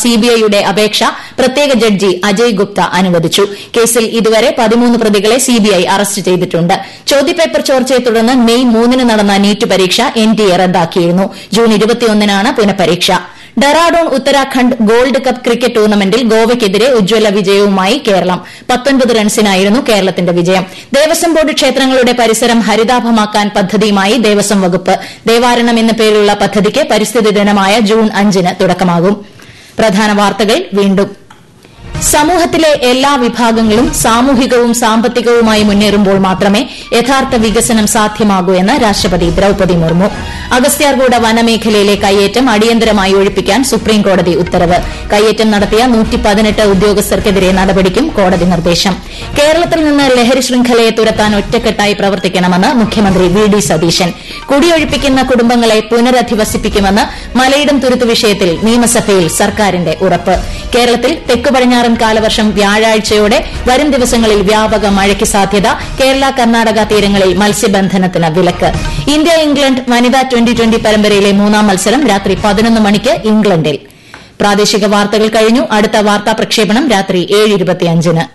സിബിഐയുടെ അപേക്ഷ പ്രത്യേക ജഡ്ജി അജയ് ഗുപ്ത അനുവദിച്ചു കേസിൽ ഇതുവരെ പതിമൂന്ന് പ്രതികളെ സിബിഐ അറസ്റ്റ് ചെയ്തിട്ടുണ്ട് ചോദ്യപേപ്പർ ചോർച്ചയെ തുടർന്ന് മെയ് മൂന്നിന് നടന്ന നീറ്റ് പരീക്ഷ എൻഡിഎ റദ്ദാക്കിയിരുന്നു ജൂൺ ഇരുപത്തിയൊന്നിനാണ് പുനഃപരീക്ഷ Dehradun Uttarakhand gold cup cricket ടൂർണമെന്റിൽ ഗോവയ്ക്കെതിരെ ഉജ്ജ്വല വിജയവുമായി കേരളം പത്തൊൻപത് റൺസിനായിരുന്നു കേരളത്തിന്റെ വിജയം ദേവസ്വം ബോർഡ് ക്ഷേത്രങ്ങളുടെ പരിസരം ഹരിതാഭമാക്കാൻ പദ്ധതിയുമായി ദേവസ്വം വകുപ്പ് ദേവാരണം എന്ന പേരിലുള്ള പദ്ധതിക്ക് പരിസ്ഥിതി ദിനമായ ജൂൺ അഞ്ചിന് തുടക്കമാകും പ്രധാന വാർത്തകൾ വീണ്ടും സമൂഹത്തിലെ എല്ലാ വിഭാഗങ്ങളും സാമൂഹികവും സാമ്പത്തികവുമായി മുന്നേറുമ്പോൾ മാത്രമേ യഥാർത്ഥ വികസനം സാധ്യമാകൂ എന്ന് രാഷ്ട്രപതി ദ്രൌപദി മുർമു അഗസ്ത്യാർകൂട വനമേഖലയിലെ കയ്യേറ്റം അടിയന്തരമായി ഒഴിപ്പിക്കാൻ സുപ്രീംകോടതി ഉത്തരവ് കയ്യേറ്റം നടത്തിയ ഉദ്യോഗസ്ഥർക്കെതിരെ നടപടിക്കും കോടതി നിർദ്ദേശം കേരളത്തിൽ നിന്ന് ലഹരി ശൃംഖലയെ തുരത്താൻ ഒറ്റക്കെട്ടായി പ്രവർത്തിക്കണമെന്ന് മുഖ്യമന്ത്രി വി ഡി സതീശൻ കുടിയൊഴിപ്പിക്കുന്ന കുടുംബങ്ങളെ പുനരധിവസിപ്പിക്കുമെന്ന് മലയിടം തുരുത്ത് വിഷയത്തിൽ നിയമസഭയിൽ സർക്കാരിന്റെ ഉറപ്പ് കേരളത്തിൽ തെക്കു പടിഞ്ഞാറൻ കാലവർഷം വ്യാഴാഴ്ചയോടെ വരും ദിവസങ്ങളിൽ വ്യാപക മഴയ്ക്ക് സാധ്യത കേരള കർണാടക തീരങ്ങളിൽ മത്സ്യബന്ധനത്തിന് വിലക്ക് ഇന്ത്യ ഇംഗ്ലണ്ട് വനിതാ ട്വന്റി ട്വന്റി പരമ്പരയിലെ മൂന്നാം മത്സരം രാത്രി പതിനൊന്ന് മണിക്ക് ഇംഗ്ലണ്ടിൽ പ്രാദേശിക വാർത്തകൾ കഴിഞ്ഞു അടുത്ത വാർത്താ പ്രക്ഷേപണം രാത്രി ഏഴ് ഇരുപത്തിയഞ്ചിന്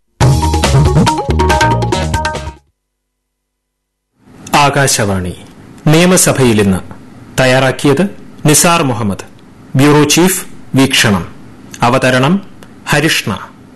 ആകാശവാണി നിയമസഭയിൽ ഇന്ന് തയ്യാറാക്കിയത് നിസാർ മുഹമ്മദ് ബ്യൂറോ ചീഫ് വീക്ഷണം അവതരണം ഹരിഷ്ണ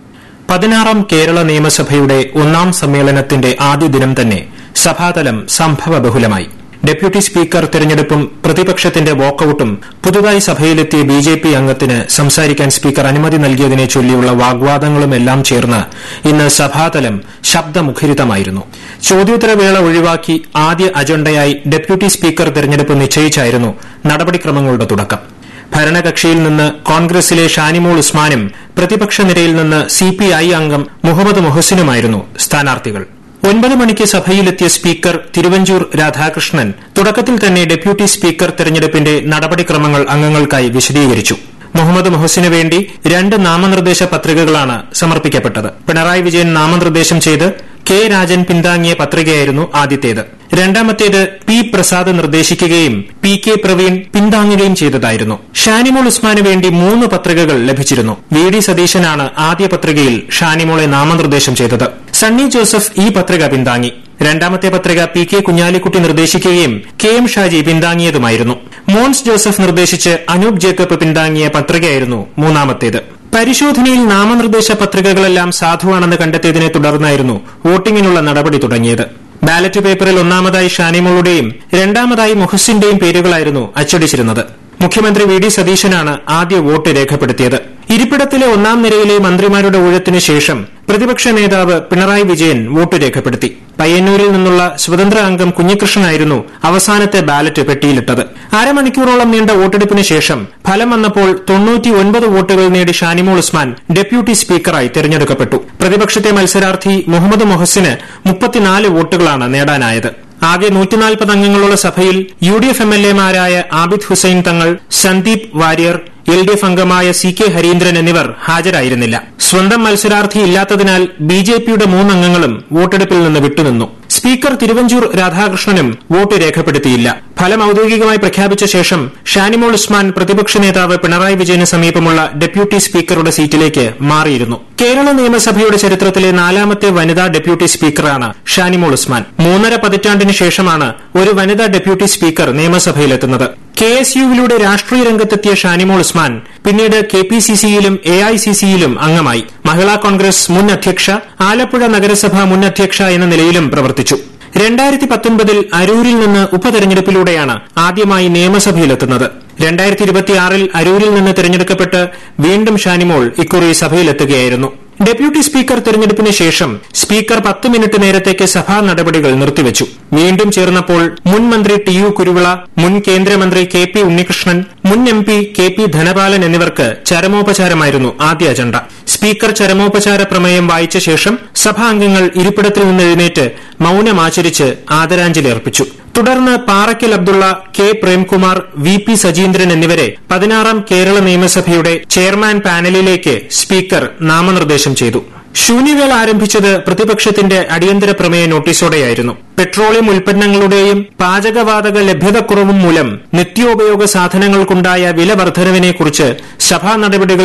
പതിനാറാം കേരള നിയമസഭയുടെ ഒന്നാം സമ്മേളനത്തിന്റെ ആദ്യ ദിനം തന്നെ സഭാതലം സംഭവബഹുലമായി ഡെപ്യൂട്ടി സ്പീക്കർ തെരഞ്ഞെടുപ്പും പ്രതിപക്ഷത്തിന്റെ വാക്കൌട്ടും പുതുതായി സഭയിലെത്തിയ ബി ജെ പി അംഗത്തിന് സംസാരിക്കാൻ സ്പീക്കർ അനുമതി നൽകിയതിനെ ചൊല്ലിയുള്ള വാഗ്വാദങ്ങളുമെല്ലാം ചേർന്ന് ഇന്ന് സഭാതലം ശബ്ദമുഖരിതമായിരുന്നു ചോദ്യോത്തരവേള ഒഴിവാക്കി ആദ്യ അജണ്ടയായി ഡെപ്യൂട്ടി സ്പീക്കർ തെരഞ്ഞെടുപ്പ് നിശ്ചയിച്ചായിരുന്നു നടപടിക്രമങ്ങളുടെ തുടക്കം ഭരണകക്ഷിയിൽ നിന്ന് കോൺഗ്രസിലെ ഷാനിമോൾ ഉസ്മാനും പ്രതിപക്ഷ നിരയിൽ നിന്ന് സിപിഐ അംഗം മുഹമ്മദ് മൊഹസിനുമായിരുന്നു സ്ഥാനാർത്ഥികൾ ഒൻപത് മണിക്ക് സഭയിലെത്തിയ സ്പീക്കർ തിരുവഞ്ചൂർ രാധാകൃഷ്ണൻ തുടക്കത്തിൽ തന്നെ ഡെപ്യൂട്ടി സ്പീക്കർ തെരഞ്ഞെടുപ്പിന്റെ നടപടിക്രമങ്ങൾ അംഗങ്ങൾക്കായി വിശദീകരിച്ചു മുഹമ്മദ് മൊഹസിനു വേണ്ടി രണ്ട് നാമനിർദ്ദേശ പത്രികകളാണ് സമർപ്പിക്കപ്പെട്ടത് പിണറായി വിജയൻ നാമനിർദ്ദേശം ചെയ്ത് കെ രാജൻ പിന്താങ്ങിയ പത്രികയായിരുന്നു ആദ്യത്തേത് രണ്ടാമത്തേത് പി പ്രസാദ് നിർദ്ദേശിക്കുകയും പി കെ പ്രവീൺ പിന്താങ്ങുകയും ചെയ്തതായിരുന്നു ഷാനിമോൾ ഉസ്മാന് വേണ്ടി മൂന്ന് പത്രികകൾ ലഭിച്ചിരുന്നു വി ഡി സതീശനാണ് ആദ്യ പത്രികയിൽ ഷാനിമോളെ നാമനിർദ്ദേശം ചെയ്തത് സണ്ണി ജോസഫ് ഈ പത്രിക പിന്താങ്ങി രണ്ടാമത്തെ പത്രിക പി കെ കുഞ്ഞാലിക്കുട്ടി നിർദ്ദേശിക്കുകയും കെ എം ഷാജി പിന്താങ്ങിയതുമായിരുന്നു മോൻസ് ജോസഫ് നിർദ്ദേശിച്ച് അനൂപ് ജേക്കബ് പിന്താങ്ങിയ പത്രികയായിരുന്നു മൂന്നാമത്തേത് പരിശോധനയിൽ നാമനിർദ്ദേശ പത്രികകളെല്ലാം സാധുവാണെന്ന് കണ്ടെത്തിയതിനെ തുടർന്നായിരുന്നു വോട്ടിംഗിനുള്ള നടപടി തുടങ്ങിയത് ബാലറ്റ് പേപ്പറിൽ ഒന്നാമതായി ഷാനിമോളുടെയും രണ്ടാമതായി മുഹസിന്റെയും പേരുകളായിരുന്നു അച്ചടിച്ചിരുന്നത് മുഖ്യമന്ത്രി വി ഡി സതീശനാണ് ആദ്യ വോട്ട് രേഖപ്പെടുത്തിയത് ഇരിപ്പിടത്തിലെ ഒന്നാം നിരയിലെ മന്ത്രിമാരുടെ ഊഴത്തിനു ശേഷം പ്രതിപക്ഷ നേതാവ് പിണറായി വിജയൻ വോട്ട് രേഖപ്പെടുത്തി പയ്യന്നൂരിൽ നിന്നുള്ള സ്വതന്ത്ര അംഗം കുഞ്ഞികൃഷ്ണനായിരുന്നു അവസാനത്തെ ബാലറ്റ് പെട്ടിയിലിട്ടത് അരമണിക്കൂറോളം നീണ്ട വോട്ടെടുപ്പിന് ശേഷം ഫലം വന്നപ്പോൾ തൊണ്ണൂറ്റിയൊൻപത് വോട്ടുകൾ നേടി ഷാനിമോൾ ഉസ്മാൻ ഡെപ്യൂട്ടി സ്പീക്കറായി തെരഞ്ഞെടുക്കപ്പെട്ടു പ്രതിപക്ഷത്തെ മത്സരാർത്ഥി മുഹമ്മദ് മൊഹസിന് മുപ്പത്തിനാല് വോട്ടുകളാണ് നേടാനായത് ആകെ നൂറ്റിനാൽപ്പത് അംഗങ്ങളുള്ള സഭയിൽ U D F M L എമാരായ Abid Hussain Thangal Sandeep Warrier L D F അംഗമായ സി കെ ഹരീന്ദ്രൻ എന്നിവർ ഹാജരായിരുന്നില്ല സ്വന്തം മത്സരാർത്ഥി ഇല്ലാത്തതിനാൽ ബി ജെ പിയുടെ മൂന്നംഗങ്ങളും വോട്ടെടുപ്പിൽ നിന്ന് വിട്ടുനിന്നു സ്പീക്കർ തിരുവഞ്ചൂർ രാധാകൃഷ്ണനും വോട്ട് രേഖപ്പെടുത്തിയില്ല ഫലം ഔദ്യോഗികമായി പ്രഖ്യാപിച്ച ശേഷം ഷാനിമോൾ ഉസ്മാൻ പ്രതിപക്ഷ നേതാവ് പിണറായി വിജയന് സമീപമുള്ള ഡെപ്യൂട്ടി സ്പീക്കറുടെ സീറ്റിലേക്ക് മാറിയിരുന്നു കേരള നിയമസഭയുടെ ചരിത്രത്തിലെ നാലാമത്തെ വനിതാ ഡെപ്യൂട്ടി സ്പീക്കറാണ് ഷാനിമോൾ ഉസ്മാൻ മൂന്നര പതിറ്റാണ്ടിന് ശേഷമാണ് ഒരു വനിതാ ഡെപ്യൂട്ടി സ്പീക്കർ നിയമസഭയിലെത്തുന്നത് കെ എസ് യുവിലൂടെ രാഷ്ട്രീയ രംഗത്തെത്തിയ ഷാനിമോൾ ഉസ്മാൻ പിന്നീട് കെ പി സി സിയിലും എ ഐ സി സിയിലും അംഗമായി മഹിളാ കോൺഗ്രസ് മുൻ അധ്യക്ഷ ആലപ്പുഴ നഗരസഭ മുൻ അധ്യക്ഷ എന്ന നിലയിലും പ്രവർത്തിച്ചു രണ്ടായിരത്തി പത്തൊൻപതിൽ അരൂരിൽ നിന്ന് ഉപതെരഞ്ഞെടുപ്പിലൂടെയാണ് ആദ്യമായി നിയമസഭയിലെത്തുന്നത് രണ്ടായിരത്തി ഇരുപത്തിയാറിൽ അരൂരിൽ നിന്ന് തെരഞ്ഞെടുക്കപ്പെട്ട് വീണ്ടും ഷാനിമോൾ ഇക്കുറി സഭയിലെത്തുകയായിരുന്നു ഡെപ്യൂട്ടി സ്പീക്കർ തെരഞ്ഞെടുപ്പിന് ശേഷം സ്പീക്കർ പത്ത് മിനിറ്റ് നേരത്തേക്ക് സഭാ നടപടികൾ നിർത്തിവച്ചു വീണ്ടും ചേർന്നപ്പോൾ മുൻ മന്ത്രി ടി യു കുരുവിള മുൻ കേന്ദ്രമന്ത്രി കെ പി ഉണ്ണികൃഷ്ണൻ മുൻ M P K P Dhanapalan എന്നിവർക്ക് ചരമോപചാരമായിരുന്നു ആദ്യ അജണ്ട സ്പീക്കർ ചരമോപചാര പ്രമേയം വായിച്ച ശേഷം സഭാംഗങ്ങൾ ഇരിപ്പിടത്തിൽ നിന്ന് എഴുന്നേറ്റ് മൌനമാചരിച്ച് ആദരാഞ്ജലി അർപ്പിച്ചു തുടർന്ന് Parakkal Abdulla K Premkumar V P Sajeendran എന്നിവരെ പതിനാറാം കേരള നിയമസഭയുടെ ചെയർമാൻ പാനലിലേക്ക് സ്പീക്കർ നാമനിർദ്ദേശം ചെയ്തു ശൂന്യവേള ആരംഭിച്ചത് പ്രതിപക്ഷത്തിന്റെ അടിയന്തര പ്രമേയ നോട്ടീസോടെയായിരുന്നു പെട്രോളിയം ഉൽപ്പന്നങ്ങളുടെയും പാചകവാതക ലഭ്യതക്കുറവും മൂലം നിത്യോപയോഗ സാധനങ്ങൾക്കുണ്ടായ വില വർധനവിനെക്കുറിച്ച് സഭാ നടപടികൾ